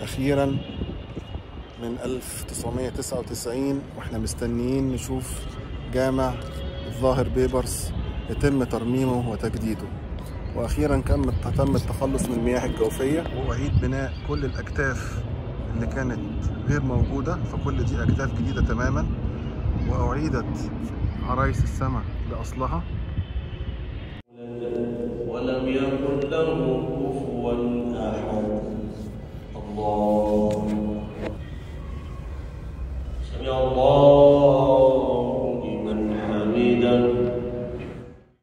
أخيرا من 1999 واحنا مستنيين نشوف جامع الظاهر بيبرس يتم ترميمه وتجديده واخيرا كان تم التخلص من المياه الجوفيه واعيد بناء كل الاكتاف اللي كانت غير موجوده فكل دي اكتاف جديده تماما واعيدت عرايس السماء لاصلها ولم يكن له كفوا احد